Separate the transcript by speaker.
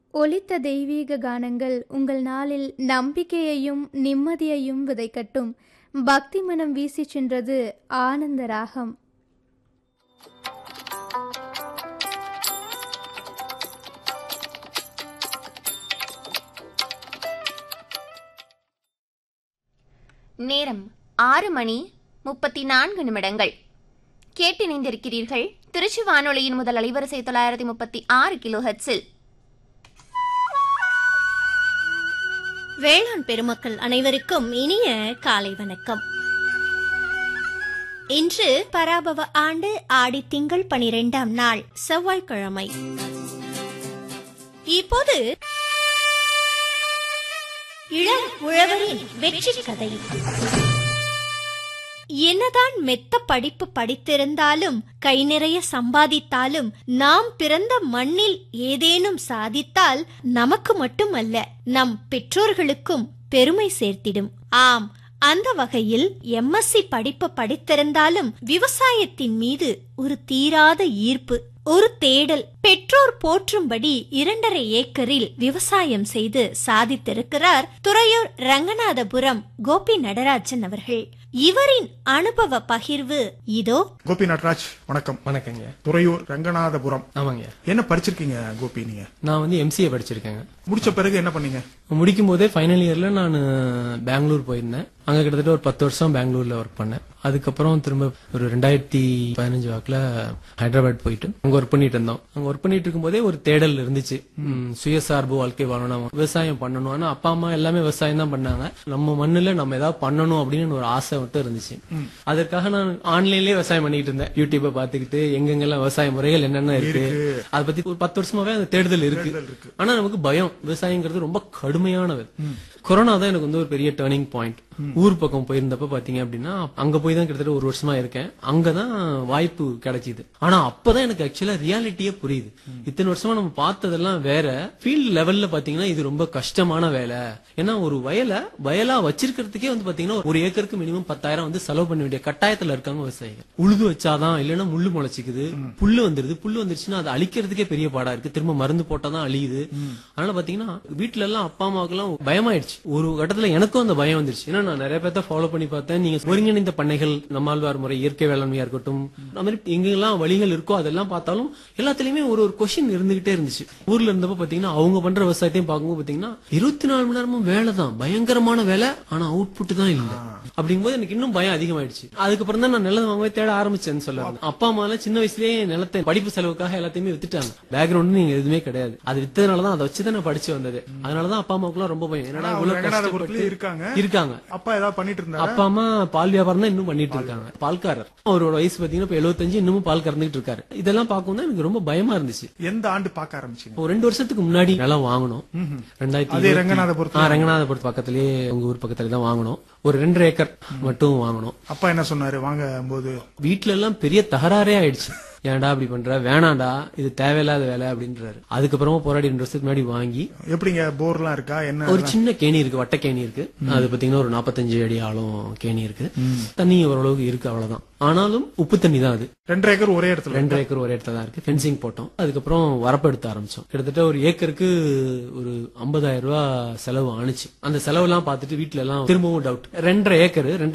Speaker 1: ஒலித்த தெய்வீக கானங்கள் உங்கள் நாளில் நம்பிக்கையையும் நிம்மதியையும் விதைக்கட்டும் பக்தி மனம் வீசிச் சென்றது ஆனந்த ராகம்
Speaker 2: நேரம் ஆறு மணி முப்பத்தி நான்கு நிமிடங்கள் கேட்டிணைந்திருக்கிறீர்கள் திருச்சி வானொலியின் முதல் அலைவரிசை தொள்ளாயிரத்தி முப்பத்தி ஆறு கிலோ ஹெட்ஸில்
Speaker 3: வேளாண் பெருமக்கள் அனைவருக்கும் இனிய காலை வணக்கம் இன்று பராபவ ஆண்டு ஆடி திங்கள் பனிரெண்டாம் நாள் செவ்வாய்க்கிழமை இப்போது இளம் உழவரின் வெற்றி கதை என்னதான் மெத்த படிப்பு படித்திருந்தாலும் கை நிறைய சம்பாதித்தாலும் நாம் பிறந்த மண்ணில் ஏதேனும் சாதித்தால் நமக்கு மட்டுமல்ல நம் பெற்றோர்களுக்கும் பெருமை சேர்த்திடும் ஆம் அந்த வகையில் எம்எஸ்சி படிப்பு படித்திருந்தாலும் விவசாயத்தின் மீது ஒரு தீராத ஈர்ப்பு ஒரு தேடல் பெற்றோர் போற்றும்படி இரண்டரை ஏக்கரில் விவசாயம் செய்து சாதித்திருக்கிறார் துறையூர் ரங்கநாதபுரம் கோபி நடராஜன் அவர்கள் இவரின் அனுபவ பகிர்வு இதோ
Speaker 4: கோபி நட்ராஜ் வணக்கம்
Speaker 5: வணக்கங்க
Speaker 4: துறையூர் ரங்கநாதபுரம்
Speaker 5: ஆமாங்க
Speaker 4: என்ன படிச்சிருக்கீங்க கோபி நீங்க
Speaker 5: நான் வந்து எம்சிஏ படிச்சிருக்கேங்க
Speaker 4: முடிச்ச பிறகு என்ன பண்ணீங்க
Speaker 5: முடிக்கும் போதே ஃபைனல் இயர்ல நான் பெங்களூர் போயிருந்தேன் அங்க கிட்டத்தட்ட ஒரு பத்து வருஷம் பெங்களூர்ல ஒர்க் பண்ணேன் அதுக்கப்புறம் திரும்ப ஒரு ரெண்டாயிரத்தி பதினஞ்சு வாக்குல ஹைதராபாத் போயிட்டு அங்க ஒர்க் பண்ணிட்டு இருந்தோம் அங்க ஒர்க் பண்ணிட்டு இருக்கும்போதே ஒரு தேடல் இருந்துச்சு ம், சுயசார்பு வாழ்க்கை வாழணும் விவசாயம் பண்ணணும் ஆனா அப்பா அம்மா எல்லாமே விவசாயம் தான் பண்ணாங்க நம்ம மண்ணுல நம்ம ஏதாவது பண்ணணும் அப்படின்னு ஒரு ஆசை மட்டும் இருந்துச்சு அதற்காக நான் ஆன்லைன்லயே விவசாயம் பண்ணிட்டு இருந்தேன் யூடியூப்பை பாத்துக்கிட்டு எங்கெங்கெல்லாம் விவசாய முறைகள் என்னென்ன இருக்கு அதை பத்தி ஒரு பத்து வருஷமாவே அந்த தேடுதல் இருக்கு ஆனா நமக்கு பயம் விவசாயங்கிறது ரொம்ப கடுமையானது கொரோனா தான் எனக்கு வந்து ஒரு பெரிய டேர்னிங் பாயிண்ட் ஊர் பக்கம் போயிருந்தப்ப பாத்தீங்க அப்படின்னா அங்க போய் தான் கிட்டத்தட்ட ஒரு வருஷமா இருக்கேன் அங்கதான் வாய்ப்பு கிடைச்சிது ஆனா அப்பதான் எனக்கு ஆக்சுவலா ரியாலிட்டியே புரியுது இத்தனை வருஷமா நம்ம பார்த்ததெல்லாம் வேற ஃபீல்ட் லெவல்ல பாத்தீங்கன்னா இது ரொம்ப கஷ்டமான வேலை ஏன்னா ஒரு வயலை வயலா வச்சிருக்கிறதுக்கே வந்து பாத்தீங்கன்னா ஒரு ஏக்கருக்கு மினிமம் பத்தாயிரம் வந்து செலவு பண்ண வேண்டிய கட்டாயத்துல இருக்காங்க விவசாயிகள் உழுது வச்சாதான் இல்லைன்னா முள்ளு முளைச்சிக்குது புல்லு வந்துருது புல்லு வந்துருச்சுன்னா அதை அழிக்கிறதுக்கே பெரிய பாடா இருக்கு திரும்ப மருந்து போட்டாதான் அழியுது அதனால பாத்தீங்கன்னா வீட்டுல எல்லாம் அப்பா அம்மாவுக்கு எல்லாம் பயமாயிடுச்சு ஒரு கட்டத்துல எனக்கும் அந்த பயம் வந்துருச்சு ஏன்னா நான் நிறைய பேர்த்த ஃபாலோ பண்ணி பார்த்தேன் நீங்க ஒருங்கிணைந்த பண்ணைகள் நம்மாழ்வார் முறை இயற்கை வேளாண்மையா இருக்கட்டும் அந்த மாதிரி எங்கெல்லாம் வழிகள் இருக்கோ அதெல்லாம் பார்த்தாலும் எல்லாத்துலயுமே ஒரு ஒரு கொஸ்டின் இருந்துகிட்டே இருந்துச்சு ஊர்ல இருந்தப்ப பாத்தீங்கன்னா அவங்க பண்ற விவசாயத்தையும் பார்க்கும்போது பாத்தீங்கன்னா இருபத்தி நாலு மணி நேரமும் வேலை தான் பயங்கரமான வேலை ஆனா அவுட்புட் தான் இல்ல அப்படிங்கும்போது எனக்கு இன்னும் பயம் அதிகமாயிடுச்சு அதுக்கப்புறம் தான் நான் நிலம் வாங்கவே தேட ஆரம்பிச்சேன்னு சொல்ல வந்தேன். அப்பா அம்மா எல்லாம் சின்ன வயசுலயே நிலத்தை படிப்பு செலவுக்காக எல்லாத்தையுமே வித்துட்டாங்க பேக்ரவுண்ட் நீங்க எதுவுமே கிடையாது அது வித்ததுனாலதான் அதை வச்சுதான் நான் படிச்சு வந்தது அதனாலதான் அப்பா அம்மாவுக்குலாம் ரொம்ப பயம் என்னடா
Speaker 4: ஆனா,
Speaker 5: இவ்வளவு
Speaker 4: ரங்கநாதபுரத்துலயே
Speaker 5: கஷ்டப்பட்டு
Speaker 4: இருக்காங்க.
Speaker 5: இருக்காங்க
Speaker 4: அப்பா ஏதாவது பண்ணிட்டு இருந்தாரு
Speaker 5: அப்பா அம்மா பால் வியாபாரம் தான் இன்னும் பண்ணிட்டு இருக்காங்க பால்காரர் அவரோட வயசு பாத்தீங்கன்னா இப்ப 75 இன்னமும் பால் கறந்துட்டு இருக்காரு இதெல்லாம் பார்க்கும் எனக்கு ரொம்ப பயமா இருந்துச்சு
Speaker 4: எந்த ஆண்டு பார்க்க ஆரம்பிச்சீங்க
Speaker 5: ஒரு ரெண்டு வருஷத்துக்கு முன்னாடி நிலம் வாங்கணும் ரெண்டாயிரத்தி
Speaker 4: அதே
Speaker 5: இருபத்தி-
Speaker 4: ரங்கநாதபுரத்துல?
Speaker 5: ஆ, ரங்கநாதபுரத்து பக்கத்திலேயே உங்க ஊர் பக்கத்துல தான் வாங்கணும் ஒரு ரெண்டரை ஏக்கர் மட்டும் வாங்கணும்
Speaker 4: அப்பா என்ன சொன்னாரு வாங்க போது
Speaker 5: வீட்ல எல்லாம் பெரிய தகராறே ஆயிடுச்சு ஏன்டா அப்படி பண்ற வேணாண்டா இது தேவையில்லாத வேலை அப்படின்றாரு அதுக்கப்புறமா போராடி ரெண்டு வருஷத்துக்கு முன்னாடி வாங்கி
Speaker 4: எப்படிங்க போர்லாம் இருக்கா என்ன
Speaker 5: ஒரு சின்ன கேணி இருக்கு வட்ட கேணி இருக்கு அது பாத்தீங்கன்னா ஒரு 45 அடி ஆழம் கேணி இருக்கு தண்ணி ஓரளவுக்கு இருக்கு அவ்வளவுதான் ஆனாலும் உப்பு தண்ணி தான் அது
Speaker 4: ரெண்டரை ஏக்கர் ஒரே இடத்துல
Speaker 5: ரெண்டரை ஏக்கர் ஒரே இடத்துல தான் இருக்கு ஃபென்சிங் போட்டோம் அதுக்கப்புறம் வரப்பு எடுத்த ஆரம்பிச்சோம் கிட்டத்தட்ட ஒரு ஏக்கருக்கு ஒரு 50000 ரூபாய் செலவு ஆணுச்சு அந்த செலவு எல்லாம் பார்த்துட்டு வீட்ல எல்லாம் திரும்பவும் டவுட் ரெண்டரை ஏக்கர்